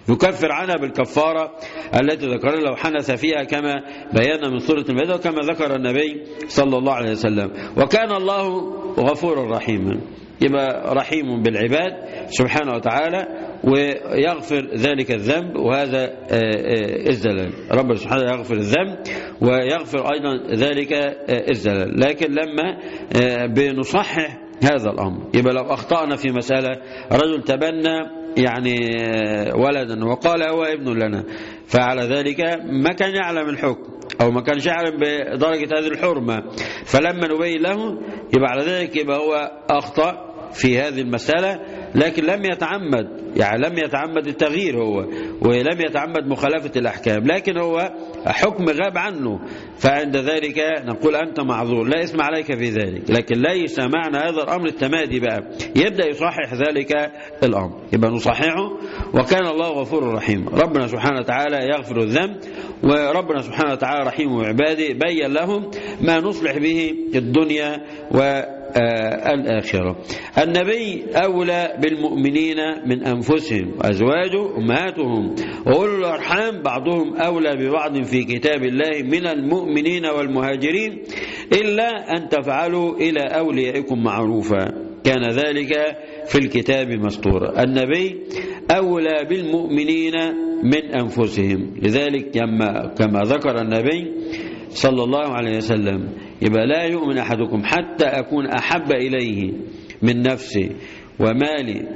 يكفر عنها بالكفارة التي ذكرنا لو حنث فيها كما بينا من سورة المائدة وكما ذكر النبي صلى الله عليه وسلم وكان الله غفورا رحيما يبقى رحيم بالعباد سبحانه وتعالى ويغفر ذلك الذنب وهذا الزلال رب سبحانه يغفر الذنب ويغفر أيضا ذلك الزلال لكن لما بنصحح هذا الأمر يبقى لو أخطأنا في مسألة رجل تبنى يعني ولدا وقال هو ابن لنا فعلى ذلك ما كان يعلم الحكم أو ما كانش يعلم بدرجة هذه الحرمة فلما نبين له يبقى على ذلك يبقى هو أخطأ في هذه المسألة لكن لم يتعمد يعني لم يتعمد التغيير هو ولم يتعمد مخالفة الأحكام لكن هو حكم غاب عنه فعند ذلك نقول أنت معذور لا اسم عليك في ذلك لكن ليس معنى هذا الأمر التمادي بقى يبدأ يصحح ذلك الأمر يبقى نصححه وكان الله غفور رحيم ربنا سبحانه وتعالى يغفر الذنب وربنا سبحانه وتعالى رحيم بعباده بين لهم ما نصلح به الدنيا و الآخرة النبي أولى بالمؤمنين من أنفسهم أزواجه أمهاتهم وأولو الأرحام بعضهم أولى ببعض في كتاب الله من المؤمنين والمهاجرين إلا أن تفعلوا إلى أوليائكم معروفا كان ذلك في الكتاب مسطورا النبي أولى بالمؤمنين من أنفسهم لذلك كما, كما ذكر النبي صلى الله عليه وسلم يبقى لا يؤمن أحدكم حتى أكون أحب إليه من نفسي ومالي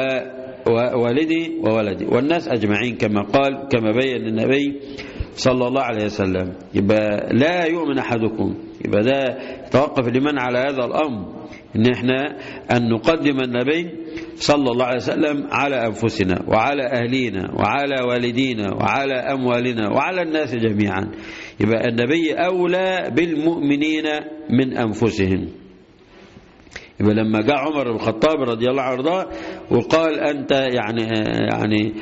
ووالدي وولدي والناس أجمعين كما قال كما بين النبي صلى الله عليه وسلم يبقى لا يؤمن أحدكم يبقى ده توقف لمن على هذا الأمر إن إحنا أن نقدم النبي صلى الله عليه وسلم على أنفسنا وعلى أهلينا وعلى والدينا وعلى أموالنا وعلى الناس جميعا يبقى النبي أولى بالمؤمنين من أنفسهم يبقى لما جاء عمر بن الخطاب رضي الله عنه وقال أنت يعني يعني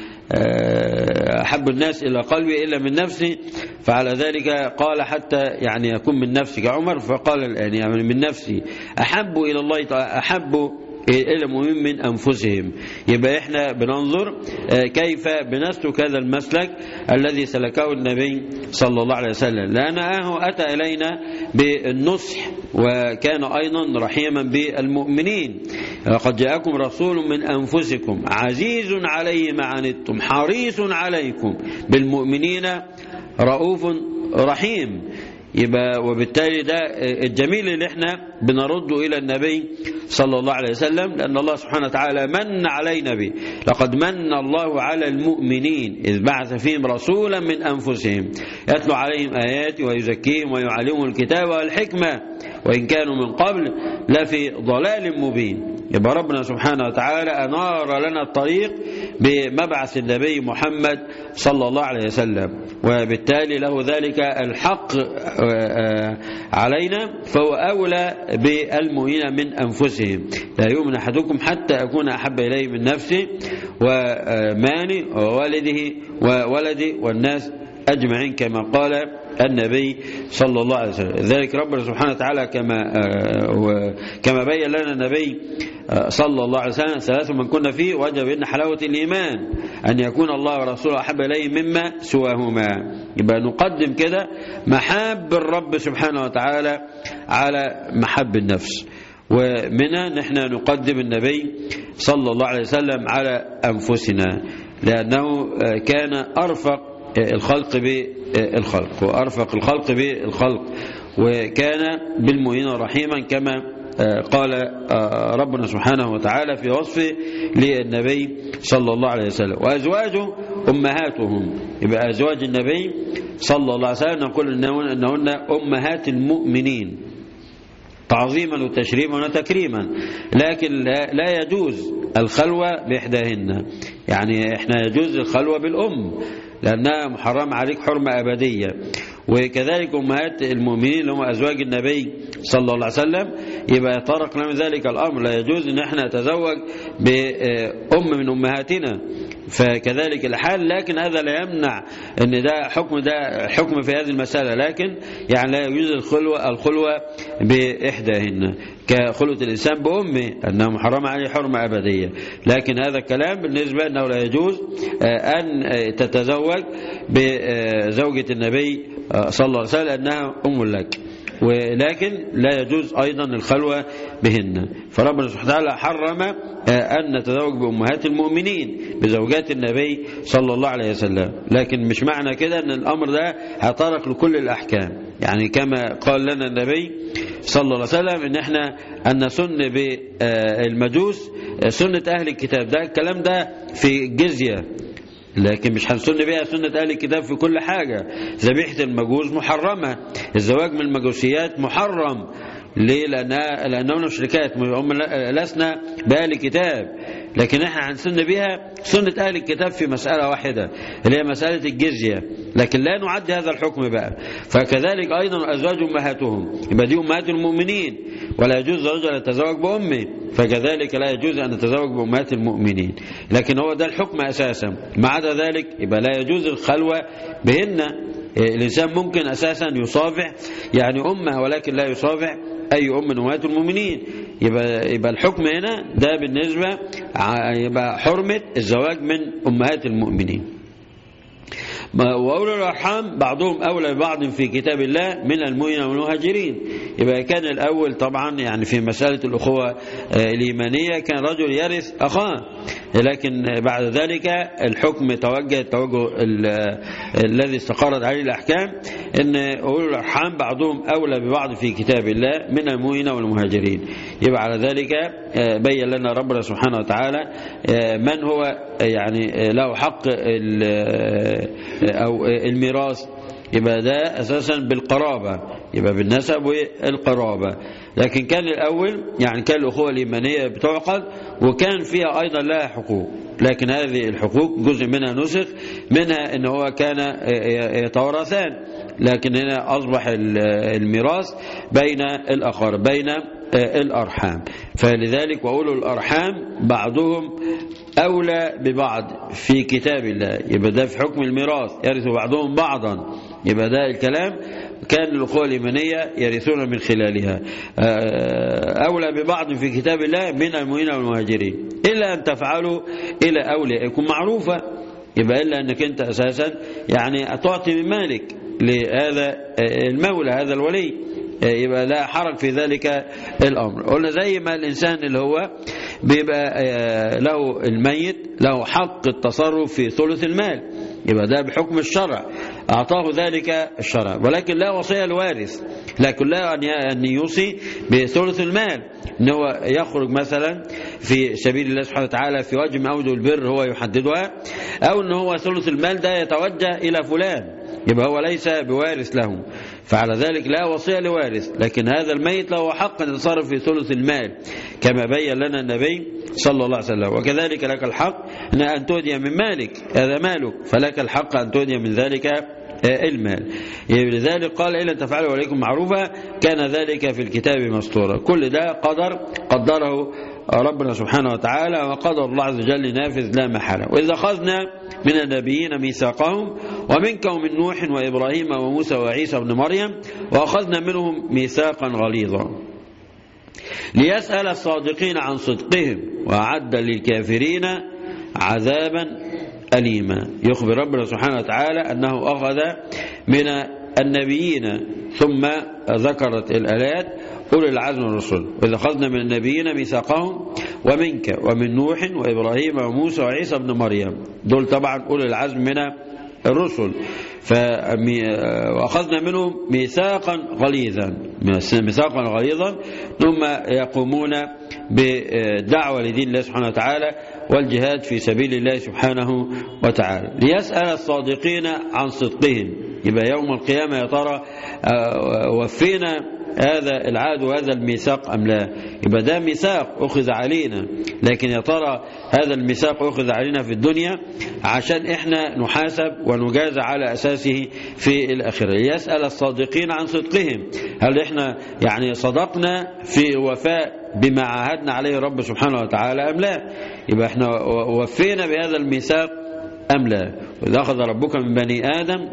أحب الناس إلى قلبي إلا من نفسي فعلى ذلك قال حتى يعني يكون من نفسك عمر فقال الآن يعني من نفسي أحب إلى الله أحب إلى مهم من أنفسهم يبقى إحنا بننظر كيف بنسلك هذا المسلك الذي سلكه النبي صلى الله عليه وسلم لأنه أتى إلينا بالنصح وكان أيضا رحيما بالمؤمنين لقد جاءكم رسول من أنفسكم عزيز عليه ما عنتم حريص عليكم بالمؤمنين رؤوف رحيم يبقى وبالتالي ده الجميل اللي احنا بنرده الى النبي صلى الله عليه وسلم لان الله سبحانه وتعالى من علينا به لقد من الله على المؤمنين اذ بعث فيهم رسولا من انفسهم يتلو عليهم اياته ويزكيهم ويعلمهم الكتاب والحكمه وان كانوا من قبل لفي ضلال مبين يبقى ربنا سبحانه وتعالى انار لنا الطريق بمبعث النبي محمد صلى الله عليه وسلم وبالتالي له ذلك الحق علينا فهو أولى بالمؤمنين من أنفسهم لا يؤمن أحدكم حتى أكون أحب إليه من نفسه ومالي ووالده وولدي والناس أجمعين كما قال النبي صلى الله عليه وسلم ذلك ربنا سبحانه وتعالى كما كما بين لنا النبي صلى الله عليه وسلم ثلاث من كنا فيه وجب ان حلاوه الايمان ان يكون الله ورسوله احب اليه مما سواهما يبقى نقدم كده محاب الرب سبحانه وتعالى على محب النفس ومنها نحن نقدم النبي صلى الله عليه وسلم على انفسنا لانه كان ارفق الخلق بالخلق وأرفق الخلق بالخلق وكان بالمؤمنين رحيما كما قال ربنا سبحانه وتعالى في وصفه للنبي صلى الله عليه وسلم وأزواجه أمهاتهم يبقى أزواج النبي صلى الله عليه وسلم نقول أنهن أمهات المؤمنين تعظيما وتشريما وتكريما لكن لا يجوز الخلوة بإحداهن يعني احنا يجوز الخلوة بالأم لأنها محرم عليك حرمة أبدية وكذلك أمهات المؤمنين اللي هم أزواج النبي صلى الله عليه وسلم يبقى يطرق لنا ذلك الأمر لا يجوز أن احنا نتزوج بأم من أمهاتنا فكذلك الحال لكن هذا لا يمنع ان ده حكم ده حكم في هذه المسألة لكن يعني لا يجوز الخلوة الخلوة بإحداهن كخلوة الإنسان بأمه أنها محرمة عليه حرمة أبدية لكن هذا الكلام بالنسبة أنه لا يجوز أن تتزوج بزوجة النبي صلى الله عليه وسلم أنها أم لك ولكن لا يجوز أيضا الخلوة بهن فربنا سبحانه وتعالى حرم أن نتزوج بأمهات المؤمنين بزوجات النبي صلى الله عليه وسلم لكن مش معنى كده أن الأمر ده هيطرق لكل الأحكام يعني كما قال لنا النبي صلى الله عليه وسلم ان احنا ان نسن بالمجوس سنة اهل الكتاب ده الكلام ده في الجزية لكن مش هنسن بيها سنة أهل الكتاب في كل حاجة ذبيحة المجوس محرمة الزواج من المجوسيات محرم ليه لأنها لأنهم مشركات هم لسنا بأهل كتاب لكن احنا هنسن بها سنة أهل الكتاب في مسألة واحدة اللي هي مسألة الجزية لكن لا نعد هذا الحكم بقى فكذلك أيضا أزواج أمهاتهم يبقى دي أمهات المؤمنين ولا يجوز الرجل يتزوج بأمه فكذلك لا يجوز أن نتزوج بأمهات المؤمنين لكن هو ده الحكم أساسا ما عدا ذلك يبقى لا يجوز الخلوة بهن الإنسان ممكن أساسا يصافح يعني أمه ولكن لا يصافح أي أم من أمهات المؤمنين يبقى, يبقى الحكم هنا ده بالنسبة يبقى حرمة الزواج من أمهات المؤمنين وأولو الأرحام بعضهم أولى ببعض في كتاب الله من المؤمنين والمهاجرين يبقى كان الأول طبعا يعني في مسألة الأخوة الإيمانية كان رجل يرث أخاه لكن بعد ذلك الحكم توجه التوجه الذي استقرت عليه الأحكام أن أولو الأرحام بعضهم أولى ببعض في كتاب الله من المؤمنين والمهاجرين يبقى على ذلك بين لنا ربنا سبحانه وتعالى من هو يعني له حق أو الميراث يبقى ده أساسا بالقرابة يبقى بالنسب والقرابة لكن كان الأول يعني كان الأخوة الإيمانية بتعقد وكان فيها أيضا لها حقوق لكن هذه الحقوق جزء منها نسخ منها ان هو كان يتورثان لكن هنا أصبح الميراث بين الأقارب بين الأرحام فلذلك وأولو الأرحام بعضهم أولى ببعض في كتاب الله يبقى ده في حكم الميراث يرث بعضهم بعضا يبقى ده الكلام كان الأخوة الإيمانية يرثون من خلالها أولى ببعض في كتاب الله من المؤمنين والمهاجرين إلا أن تفعلوا إلى أوليائكم معروفة يبقى إلا أنك أنت أساسا يعني تعطي من مالك لهذا المولى هذا الولي يبقى لا حرج في ذلك الأمر قلنا زي ما الإنسان اللي هو بيبقى له الميت له حق التصرف في ثلث المال يبقى ده بحكم الشرع أعطاه ذلك الشرع ولكن لا وصية الوارث لكن لا أن يوصي بثلث المال ان هو يخرج مثلا في سبيل الله سبحانه وتعالى في وجه من أوجه البر هو يحددها أو ان هو ثلث المال ده يتوجه إلى فلان يبقى هو ليس بوارث له فعلى ذلك لا وصية لوارث لكن هذا الميت له حق أن يتصرف في ثلث المال كما بين لنا النبي صلى الله عليه وسلم وكذلك لك الحق أن تهدي من مالك هذا مالك فلك الحق أن تهدي من ذلك المال لذلك قال إلا تفعلوا عليكم معروفا كان ذلك في الكتاب مسطورا كل ده قدر قدره ربنا سبحانه وتعالى وقدر الله عز وجل نافذ لا محالة وإذا أخذنا من النبيين ميثاقهم ومنك ومن نوح وإبراهيم وموسى وعيسى بن مريم وأخذنا منهم ميثاقا غليظا ليسأل الصادقين عن صدقهم وأعد للكافرين عذابا أليما يخبر ربنا سبحانه وتعالى أنه أخذ من النبيين ثم ذكرت الآيات أولي العزم الرسل وإذا أخذنا من النبيين ميثاقهم ومنك ومن نوح وإبراهيم وموسى وعيسى بن مريم دول طبعا أولي العزم من الرسل وأخذنا منهم ميثاقا غليظا ميثاقا غليظا ثم يقومون بدعوة لدين الله سبحانه وتعالى والجهاد في سبيل الله سبحانه وتعالى ليسأل الصادقين عن صدقهم يبقى يوم القيامة يا ترى وفينا هذا العهد وهذا الميثاق أم لا يبقى ده ميثاق أخذ علينا لكن يا ترى هذا الميثاق أخذ علينا في الدنيا عشان إحنا نحاسب ونجازى على أساسه في الآخرة يسأل الصادقين عن صدقهم هل إحنا يعني صدقنا في وفاء بما عاهدنا عليه رب سبحانه وتعالى أم لا يبقى إحنا وفينا بهذا الميثاق أم لا وإذا أخذ ربك من بني آدم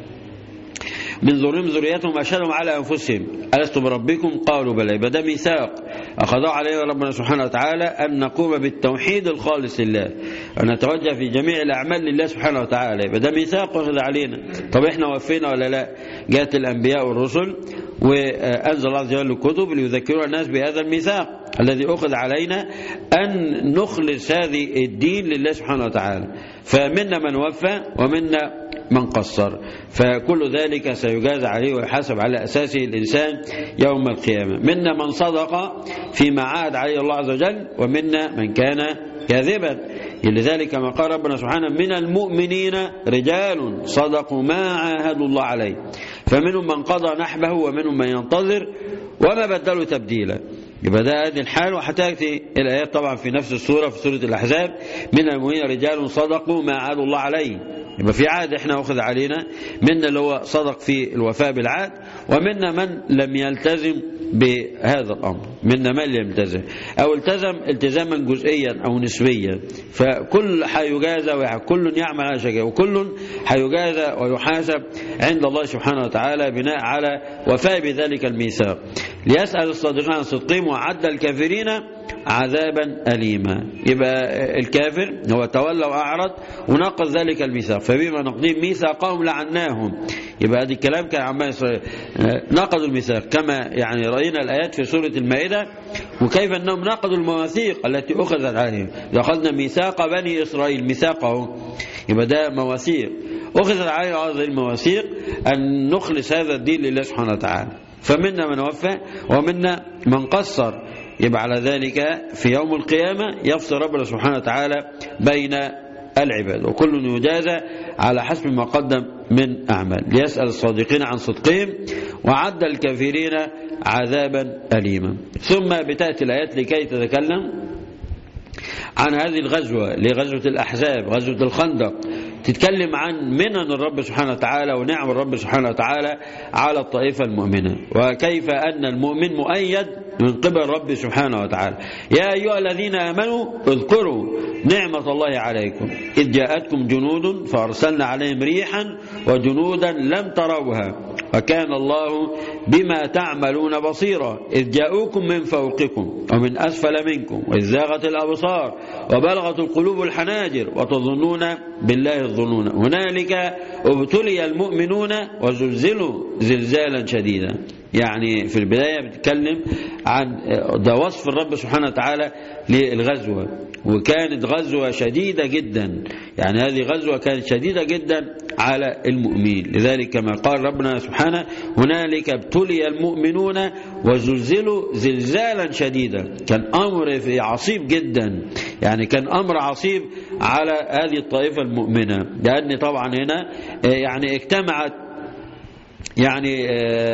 من ذرهم ذريتهم أشهدهم على أنفسهم ألست بربكم قالوا بلى يبقى ده ميثاق أخذه عليه ربنا سبحانه وتعالى أن نقوم بالتوحيد الخالص لله أن نتوجه في جميع الأعمال لله سبحانه وتعالى يبقى ده ميثاق واخذ علينا طب إحنا وفينا ولا لا جاءت الأنبياء والرسل وأنزل الله عز وجل الكتب ليذكروا الناس بهذا الميثاق الذي أخذ علينا أن نخلص هذه الدين لله سبحانه وتعالى فمنا من وفى ومنا من قصر فكل ذلك سيجاز عليه ويحاسب على أساسه الإنسان يوم القيامة منا من صدق فيما عاد عليه الله عز وجل ومنا من كان كاذبا لذلك ما قال ربنا سبحانه من المؤمنين رجال صدقوا ما عاهدوا الله عليه فمنهم من قضى نحبه ومنهم من ينتظر وما بدلوا تبديلا يبقى ده هذه الحال وهتاتي الايات طبعا في نفس السوره في سوره الاحزاب من المؤمنين رجال صدقوا ما عاهدوا الله عليه يبقى في عهد احنا واخذ علينا منا اللي هو صدق في الوفاء بالعهد ومنا من لم يلتزم بهذا الامر منا من لم يلتزم او التزم التزاما جزئيا او نسبيا فكل هيجازى وكل يعمل على شيء وكل هيجازى ويحاسب عند الله سبحانه وتعالى بناء على وفاء بذلك الميثاق ليسأل الصادقين عن صدقهم وعد الكافرين عذابا أليما يبقى الكافر هو تولى وأعرض ونقض ذلك الميثاق فبما نقضيهم ميثاقهم لعناهم يبقى هذا الكلام كان عما نقضوا الميثاق كما يعني رأينا الآيات في سورة المائدة وكيف أنهم نقضوا المواثيق التي أخذت عليهم أخذنا ميثاق بني إسرائيل ميثاقه يبقى ده مواثيق أخذت علينا هذه المواثيق أن نخلص هذا الدين لله سبحانه وتعالى فمنا من وفى ومنا من قصر يبقى على ذلك في يوم القيامة يفصل ربنا سبحانه وتعالى بين العباد وكل يجازى على حسب ما قدم من أعمال ليسأل الصادقين عن صدقهم وعد الكافرين عذابا أليما ثم بتأتي الآيات لكي تتكلم عن هذه الغزوة لغزوة الأحزاب غزوة الخندق تتكلم عن منن الرب سبحانه وتعالى ونعم الرب سبحانه وتعالى على الطائفة المؤمنة وكيف أن المؤمن مؤيد من قبل الرب سبحانه وتعالى يا أيها الذين آمنوا اذكروا نعمة الله عليكم إذ جاءتكم جنود فأرسلنا عليهم ريحا وجنودا لم تروها وكان الله بما تعملون بصيرا إذ جاءوكم من فوقكم ومن أسفل منكم وإذ زاغت الأبصار وبلغت القلوب الحناجر وتظنون بالله الظنون هنالك ابتلي المؤمنون وزلزلوا زلزالا شديدا يعني في البداية بتتكلم عن ده وصف الرب سبحانه وتعالى للغزوة وكانت غزوة شديدة جدا يعني هذه غزوة كانت شديدة جدا على المؤمنين لذلك كما قال ربنا سبحانه هنالك ابتلي المؤمنون وزلزلوا زلزالا شديدا كان أمر عصيب جدا يعني كان أمر عصيب على هذه الطائفة المؤمنة لأن طبعا هنا يعني اجتمعت يعني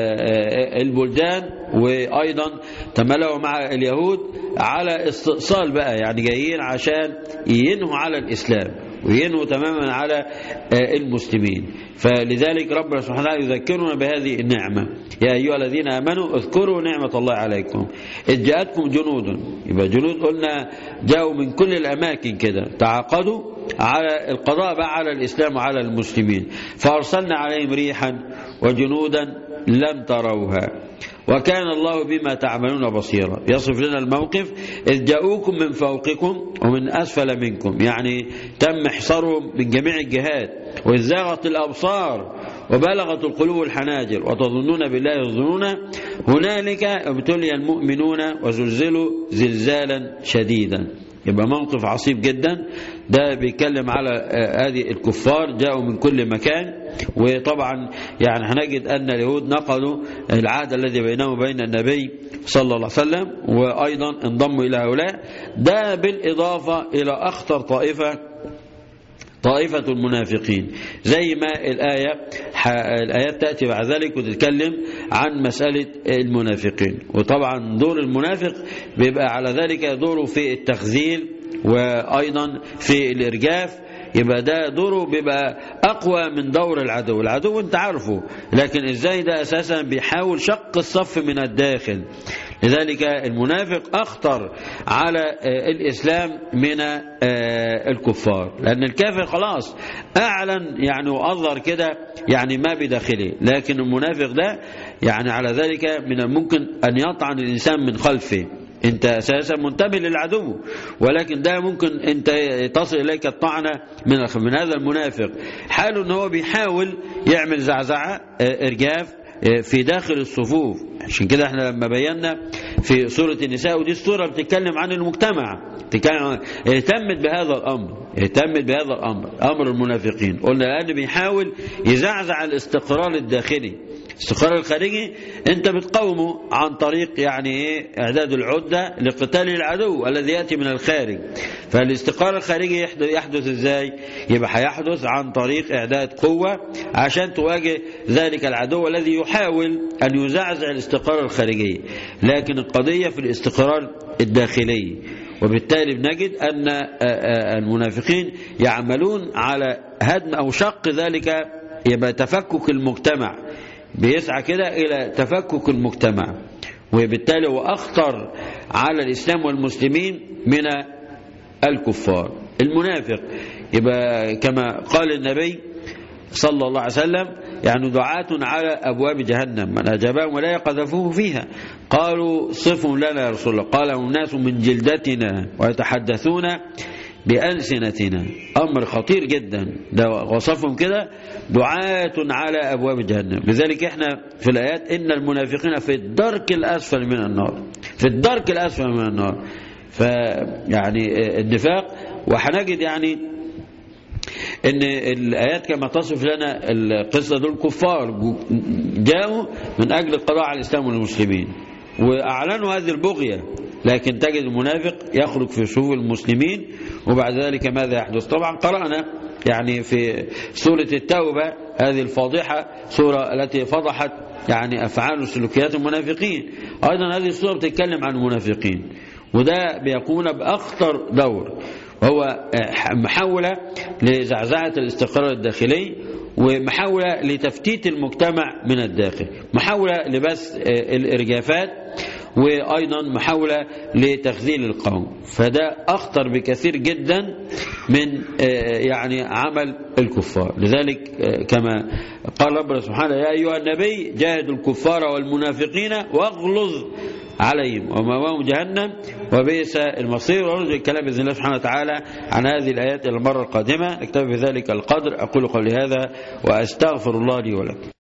البلدان وأيضا تملأوا مع اليهود على استئصال بقى يعني جايين عشان ينهوا على الإسلام وينهوا تماما على المسلمين فلذلك ربنا سبحانه وتعالى يذكرنا بهذه النعمة يا أيها الذين آمنوا اذكروا نعمة الله عليكم إذ جاءتكم جنود يبقى جنود قلنا جاءوا من كل الأماكن كده تعاقدوا على القضاء بقى على الإسلام وعلى المسلمين فأرسلنا عليهم ريحا وجنودا لم تروها وكان الله بما تعملون بصيرا يصف لنا الموقف إذ جاءوكم من فوقكم ومن أسفل منكم يعني تم حصارهم من جميع الجهات وإذ زاغت الأبصار وبلغت القلوب الحناجر وتظنون بالله الظنون هنالك ابتلي المؤمنون وزلزلوا زلزالا شديدا يبقى موقف عصيب جدا ده بيتكلم على هذه الكفار جاءوا من كل مكان وطبعا يعني هنجد أن اليهود نقضوا العهد الذي بينهم وبين النبي صلى الله عليه وسلم وأيضا انضموا إلى هؤلاء ده بالإضافة إلى أخطر طائفة طائفة المنافقين زي ما الآية الآيات تأتي بعد ذلك وتتكلم عن مسألة المنافقين وطبعا دور المنافق بيبقى على ذلك دوره في التخذيل وأيضا في الإرجاف يبقى ده دوره بيبقى أقوى من دور العدو العدو انت عارفه لكن ازاي ده أساسا بيحاول شق الصف من الداخل لذلك المنافق أخطر على الإسلام من الكفار لأن الكافر خلاص أعلن يعني وأظهر كده يعني ما بداخله لكن المنافق ده يعني على ذلك من الممكن أن يطعن الإنسان من خلفه انت اساسا منتمي للعدو ولكن ده ممكن انت تصل اليك الطعنه من من هذا المنافق حاله ان هو بيحاول يعمل زعزعه ارجاف في داخل الصفوف عشان كده احنا لما بينا في سورة النساء ودي السورة بتتكلم عن المجتمع بتتكلم عن اهتمت بهذا الأمر اهتمت بهذا الأمر أمر المنافقين قلنا لأن بيحاول يزعزع الاستقرار الداخلي الاستقرار الخارجي انت بتقاومه عن طريق يعني ايه اعداد العدة لقتال العدو الذي يأتي من الخارج فالاستقرار الخارجي يحدث ازاي يبقى هيحدث عن طريق اعداد قوة عشان تواجه ذلك العدو الذي يحاول ان يزعزع الاستقرار الخارجي لكن القضية في الاستقرار الداخلي وبالتالي بنجد أن المنافقين يعملون على هدم أو شق ذلك يبقى تفكك المجتمع بيسعى كده إلى تفكك المجتمع وبالتالي هو أخطر على الإسلام والمسلمين من الكفار المنافق يبقى كما قال النبي صلى الله عليه وسلم يعني دعاة على أبواب جهنم من أجابهم ولا يقذفوه فيها قالوا صفهم لنا يا رسول الله قال الناس من جلدتنا ويتحدثون بألسنتنا أمر خطير جدا ده وصفهم كده دعاة على أبواب جهنم لذلك احنا في الآيات إن المنافقين في الدرك الأسفل من النار في الدرك الأسفل من النار فيعني النفاق وهنجد يعني ان الايات كما تصف لنا القصه دول كفار جاءوا من اجل القضاء على الاسلام والمسلمين واعلنوا هذه البغيه لكن تجد المنافق يخرج في صفوف المسلمين وبعد ذلك ماذا يحدث طبعا قرانا يعني في سوره التوبه هذه الفاضحه سوره التي فضحت يعني افعال وسلوكيات المنافقين ايضا هذه السوره بتتكلم عن المنافقين وده بيقوم باخطر دور وهو محاولة لزعزعة الاستقرار الداخلي ومحاولة لتفتيت المجتمع من الداخل محاولة لبث الإرجافات وأيضا محاولة لتخذيل القوم فده أخطر بكثير جدا من يعني عمل الكفار لذلك كما قال ربنا سبحانه يا أيها النبي جاهدوا الكفار والمنافقين واغلظ عليهم ومأواهم جهنم وبئس المصير ونرجو الكلام بإذن الله سبحانه وتعالى عن هذه الآيات المرة القادمة نكتفي بذلك القدر أقول قولي هذا وأستغفر الله لي ولكم